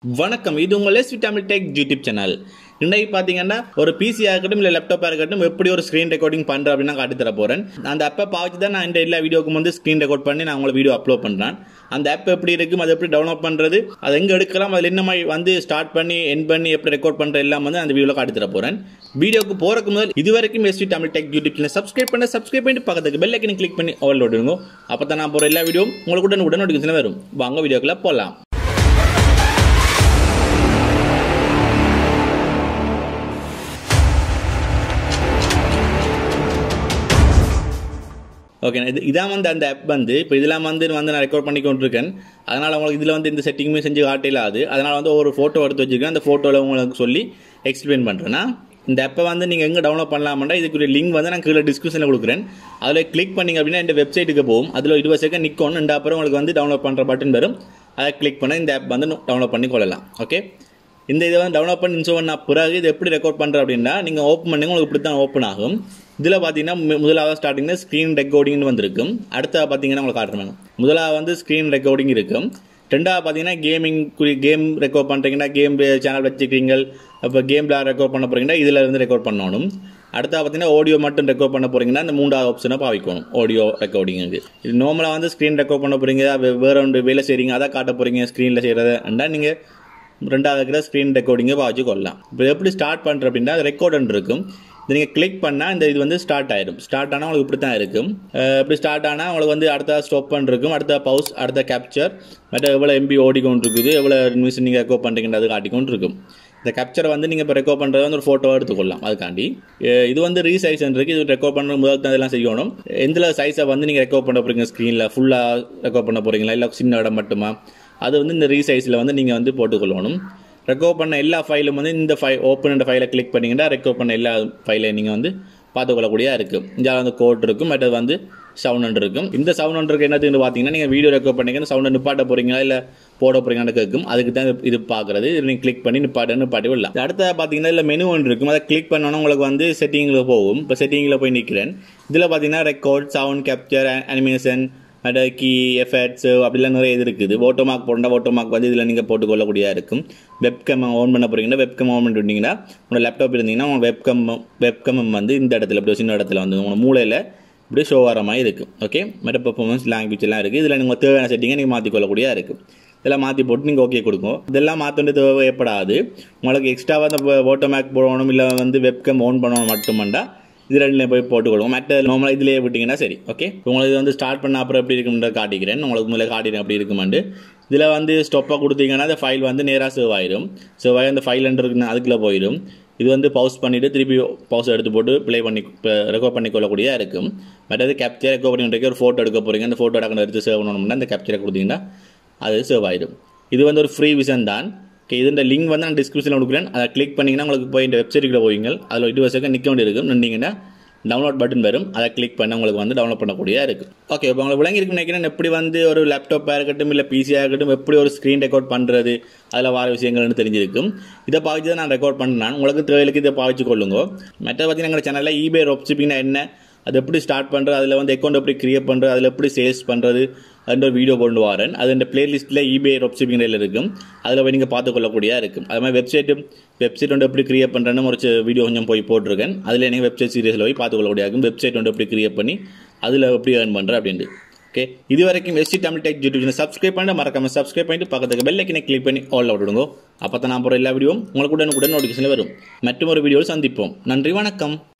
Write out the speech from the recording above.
வணக்கம் இது உங்கள் S Tamil Tech YouTube channel இன்னைக்கு பார்த்தீங்கன்னா ஒரு பிசியாக இருக்கட்டும் இல்லை லேப்டாப்பாக இருக்கட்டும் எப்படி ஒரு ஸ்க்ரீன் ரெக்கார்டிங் பண்ணுறேன் அப்படின்னு நான் காட்டி தர போகிறேன் அந்த ஆப்பை பார்த்து தான் நான் இந்த எல்லா வீடியோக்கும் வந்து ஸ்க்ரீன் ரெக்கார்ட் பண்ணி நான் உங்களுக்கு வீடியோ அப்லோட் பண்ணுறேன் அந்த ஆப் எப்படி இருக்கும் அது எப்படி டவுன்லோட் பண்ணுறது அது எங்கே எடுக்கலாம் அதில் என்ன மாதிரி வந்து ஸ்டார்ட் பண்ணி என் பண்ணி எப்படி ரெக்கார்ட் பண்ணுற எல்லாம் வந்து அந்த வீடியோவில் காட்டி தர போகிறேன் வீடியோக்கு போகிறக்கு முதல் இது வரைக்கும் SV Tamil Tech YouTube channel subscribe பண்ண சப்ஸ்கிரைப் பண்ணிட்டு பக்கத்துக்கு பெல் ஐக்கனை கிளிக் பண்ணி ஆல் விடுங்க அப்போ தான் நான் போகிற எல்லா வீடியோ உங்களுக்கு உடனே உடனே நோட்டிஃபிகேஷன் வரும் வாங்க வீடியோக்குள்ள போகலாம் ஓகே இது இதான் வந்து அந்த ஆப் வந்து இப்போ இதெல்லாம் வந்து வந்து நான் ரெக்கார்ட் பண்ணி கொண்டிருக்கேன் அதனால் உங்களுக்கு இதில் வந்து இந்த செட்டிங்குமே செஞ்சு காட்டிலாது அதனால் வந்து ஒரு ஃபோட்டோ எடுத்து வச்சுருக்கேன் அந்த ஃபோட்டோவில் உங்களுக்கு சொல்லி எக்ஸ்பிளைன் பண்ணுறேன்னா இந்த ஆப்பை வந்து நீங்கள் எங்கே டவுன்லோட் பண்ணலாம்னா இதுக்குரிய லிங்க் வந்து நான் கீழே டிஸ்கிரிப்ஷனில் கொடுக்குறேன் அதில் கிளிக் பண்ணிங்க அப்படின்னா இந்த வெப்சைட்டுக்கு போகும் அதில் இருபது செகண்ட் நிற்கும் ரெண்டு அப்புறம் உங்களுக்கு வந்து டவுன்லோட் பண்ணுற பட்டன் வரும் அதை கிளிக் பண்ண இந்த ஆப் வந்து டவுன்லோட் பண்ணி கொள்ளலாம் ஓகே இந்த இதை வந்து டவுன்லோட் பண்ணி இன்ஸ்டால் பண்ண பிறகு இது எப்படி ரெக்கார்ட் பண்ணுற அப்படின்னா நீங்கள் ஓப்பன் பண்ணுங்க உங்களுக்கு இப்படி தான் ஓப்பன் ஆகும் இதில் பார்த்தீங்கன்னா மு- முதலாவது ஸ்டார்டிங்கில் ஸ்க்ரீன் ரெக்கார்டிங்னு வந்திருக்கும் அடுத்தது பார்த்தீங்கன்னா உங்களுக்கு காட்டுறாங்க முதலாவது வந்து ஸ்க்ரீன் ரெக்கார்டிங் இருக்கும் ரெண்டாவது பார்த்தீங்கன்னா கேமிங் கேம் ரெக்கார்ட் பண்ணுறீங்கன்னா கேம் சேனல் வச்சுக்கிறீங்க அப்போ கேமில் ரெக்கார்ட் பண்ண போகிறீங்கன்னா இதில் இருந்து ரெக்கார்ட் பண்ணணும் அடுத்தா பார்த்தீங்கன்னா ஆடியோ மட்டும் ரெக்கார்ட் பண்ண போறீங்கன்னா இந்த மூன்றாவது ஆப்ஷனை பாவிக்கணும் ஆடியோ ரெக்கார்டிங்கு இது நார்மலாக வந்து ஸ்க்ரீன் ரெக்கார்ட் பண்ண போறீங்க வே- வேற ஒன்று வேலை செய்றீங்க அதை காட்ட போறீங்க ஸ்க்ரீனில் செய்கிறதா நீங்கள் ரெண்டாவது இருக்கிற ஸ்க்ரீன் ரெக்கார்டிங்கை பாவிச்சு கொள்ளலாம் இப்போ எப்படி ஸ்டார்ட் பண்ணுற அப்படின்னா ரெக்கார்டன் இருக்கும் இது நீங்கள் கிளிக் பண்ணால் இந்த இது வந்து ஸ்டார்ட் ஆயிடும் ஸ்டார்ட் ஆனால் உங்களுக்கு இப்படி தான் இருக்கும் அஹ் இப்படி ஸ்டார்ட் ஆனால் உங்களுக்கு வந்து அடுத்த ஸ்டாப் பண்ணிருக்கும் அடுத்த பவுஸ் அடுத்த கேப்சர் மற்ற எவ்வளோ எம்பி ஓடிக்கொண்டு இருக்குது எவ்வளோ நிமிஷம் நீங்கள் ரெக்கார்ட் பண்ணுறீங்கன்றது காட்டிக்கொண்டு இருக்கும் இந்த கேப்சரை வந்து நீங்கள் இப்போ ரெக்கார்ட் பண்ணுறது வந்து ஒரு ஃபோட்டோ எடுத்துக்கொள்ளலாம் அதுக்காண்டி அஹ் இது வந்து ரீசைஸ் இருக்கு இது ரெக்கார்ட் பண்ணுற முதல் தான் இதெல்லாம் செய்யணும் எந்த சைஸை வந்து நீங்கள் ரெக்கார்ட் பண்ண போகிறீங்க ஸ்க்ரீனில் ஃபுல்லாக ரெக்கார்ட் பண்ண போகிறீங்களா இல்லை சின்ன இடம் மட்டுமா அது வந்து இந்த ரீசைஸில் வந்து நீங்கள் வந்து போட்டுக்கொள்ளணும் ரெக்கார்ட் பண்ண எல்லா ஃபைலும் வந்து இந்த ஃபை ஓப்பன் என்ற ஃபைலை கிளிக் பண்ணிங்கன்னா ரெக்கார்ட் பண்ண எல்லா ஃபைலையும் நீங்கள் வந்து பார்த்துக்கொள்ளக்கூடியா இருக்குது இங்கே வந்து கோட் இருக்கும் மற்றது வந்து சவுண்ட் இருக்கும் இந்த சவுண்ட் இருக்கு என்னதுன்னு பார்த்தீங்கன்னா நீங்கள் வீடியோ ரெக்கார்ட் பண்ணிங்கன்னா சவுண்டை நிப்பாட்ட போகிறீங்களா இல்லை போட போகிறீங்கன்னு கேட்கும் அதுக்கு தான் இது- இது பார்க்குறது இது நீங்கள் கிளிக் பண்ணி நிப்பாட்ட நிப்பாட்டி விடலாம் அடுத்த பார்த்தீங்கன்னா இல்லை மெனு ஒன்று இருக்கும் அதை கிளிக் பண்ணோன்னா உங்களுக்கு வந்து செட்டிங்கில் போகும் இப்போ செட்டிங்கில் போய் நிற்கிறேன் இதில் பார்த்தீங்கன்னா ரெக்கார்ட் சவுண்ட் கேப்சர் அனிமேஷன் அட கீ எஃபெக்ட்ஸ் அப்படிலாம் நிறைய இது இருக்குது ஓட்டோ மார்க் போட்டால் ஓட்டோ மார்க் வந்து இதில் நீங்கள் போட்டுக்கொள்ளக்கூடியதாக இருக்கும் வெப்கம் ஆன் பண்ண போகிறீங்கன்னா வெப்கம் ஆன் பண்ணிட்டீங்கன்னா உங்களோட லேப்டாப் இருந்தீங்கன்னா உங்கள் வெப்கம் வெப்கம் வந்து இந்த இடத்துல இப்படி ஒரு சின்ன இடத்துல வந்து உங்களோட மூளையில் இப்படி ஷோ ஆகிற மாதிரி இருக்குது ஓகே மெட்ட பர்ஃபார்மன்ஸ் லாங்குவேஜ் எல்லாம் இருக்குது இதில் நீங்கள் தேவையான செட்டிங்கை நீங்கள் மாற்றிக்கொள்ளக்கூடியதாக இருக்குது இதெல்லாம் மாற்றி போட்டு நீங்கள் ஓகே கொடுக்கும் இதெல்லாம் மாற்ற வேண்டிய தேவைப்படாது உங்களுக்கு எக்ஸ்ட்ராவாக அந்த ஓட்டோ மேக் போடணும் இல்லை வந்து வெப்கம் ஆன் பண்ணணும் மட்டுமண்டா இது ரெண்டுலேயும் போய் போட்டுக்கொள்வோம் மற்ற நார்மலாக இதுலேயே விட்டிங்கன்னா சரி ஓகே உங்களுக்கு இது வந்து ஸ்டார்ட் பண்ண அப்புறம் எப்படி இருக்கும்ன்ற காட்டிக்கிறேன் உங்களுக்கு முதல்ல காட்டிடுறேன் அப்படி இருக்குமாண்டு இதில் வந்து ஸ்டொப்பாக கொடுத்தீங்கன்னா அந்த ஃபைல் வந்து நேராக சேவ் ஆயிரும் சேவ் ஆகி அந்த ஃபைல் இருக்குன்னு அதுக்குள்ளே போயிடும் இது வந்து பவுஸ் பண்ணிவிட்டு திருப்பி பவுஸ் எடுத்து போட்டு ப்ளே பண்ணி ரெக்கார்ட் பண்ணி கொள்ளக்கூடியதாக இருக்கும் மற்றது கேப்சர் ரெக்கார்ட் பண்ணி ஒரு ஃபோட்டோ எடுக்க போகிறீங்க அந்த ஃபோட்டோ டக்குனு எடுத்து சேவ் பண்ணணும்னா அந்த கேப்சரை கொடுத்தீங்கன்னா அது சேவ் ஆயிடும் இது வந்து ஒரு ஃப்ரீ விஷன் தான் ஓகே இதுன்ற லிங்க் வந்து நான் டிஸ்கிரிப்ஷனில் கொடுக்குறேன் அதை கிளிக் பண்ணிங்கன்னா உங்களுக்கு போய் இந்த வெப்சைட்டுக்குள்ள போவீங்க அதில் இருபது செகண்ட் நிற்க வேண்டி இருக்கும் நின்றீங்கன்னா டவுன்லோட் பட்டன் வரும் அதை கிளிக் பண்ண உங்களுக்கு வந்து டவுன்லோட் பண்ணக்கூடியதாக இருக்குது ஓகே இப்போ உங்களுக்கு விளங்கி இருக்குன்னு நினைக்கிறேன் எப்படி வந்து ஒரு லேப்டாப்பாக இருக்கட்டும் இல்லை பிசியாக இருக்கட்டும் எப்படி ஒரு ஸ்க்ரீன் ரெக்கார்ட் பண்ணுறது அதில் வர விஷயங்கள்னு தெரிஞ்சிருக்கும் இதை பாவிச்சு தான் நான் ரெக்கார்ட் பண்ணேன் உங்களுக்கு தேவைக்கு இதை பாவிச்சு கொள்ளுங்க மற்ற பார்த்தீங்கன்னா எங்கள் சேனலில் ஈபே ரொப்சிப்பிங்னா என்ன அது எப்படி ஸ்டார்ட் பண்ணுறது அதில் வந்து அக்கௌண்ட் எப்படி கிரியேட் பண்ணுறது அதில் எப்படி சேல்ஸ் பண்ணுறது அந்த ஒரு வீடியோ கொண்டு வரேன் அது இந்த பிளேலிஸ்ட்டில் இபே ரொப்சிபிங்கில் இருக்கும் அதில் போய் நீங்கள் பார்த்துக்கொள்ளக்கூடியதாக இருக்கும் அது மாதிரி வெப்சைட்டும் வெப்சைட் வந்து எப்படி கிரியேட் பண்ணுறேன்னு ஒரு வீடியோ கொஞ்சம் போய் போட்டிருக்கேன் அதில் நீங்கள் வெப்சைட் சீரியஸில் போய் பார்த்துக்கொள்ளக்கூடியதாக இருக்கும் வெப்சைட் வந்து எப்படி கிரியேட் பண்ணி அதில் எப்படி ஏர்ன் பண்ணுறேன் அப்படின்ட்டு ஓகே இது வரைக்கும் ST Tamil Tech YouTube channel subscribe பண்ணி மறக்காம சப்ஸ்கிரைப் பண்ணிட்டு பக்கத்துக்கு பெல் ஐக்கனை கிளிக் பண்ணி ஆல் விடுங்க அப்போ தான் நான் போகிற எல்லா வீடியோவும் உங்களுக்கு உடனுக்குடன் நோட்டிஃபிகேஷனில் வரும் மற்றும் ஒரு வீடியோவில் சந்திப்போம் நன்றி வணக்கம்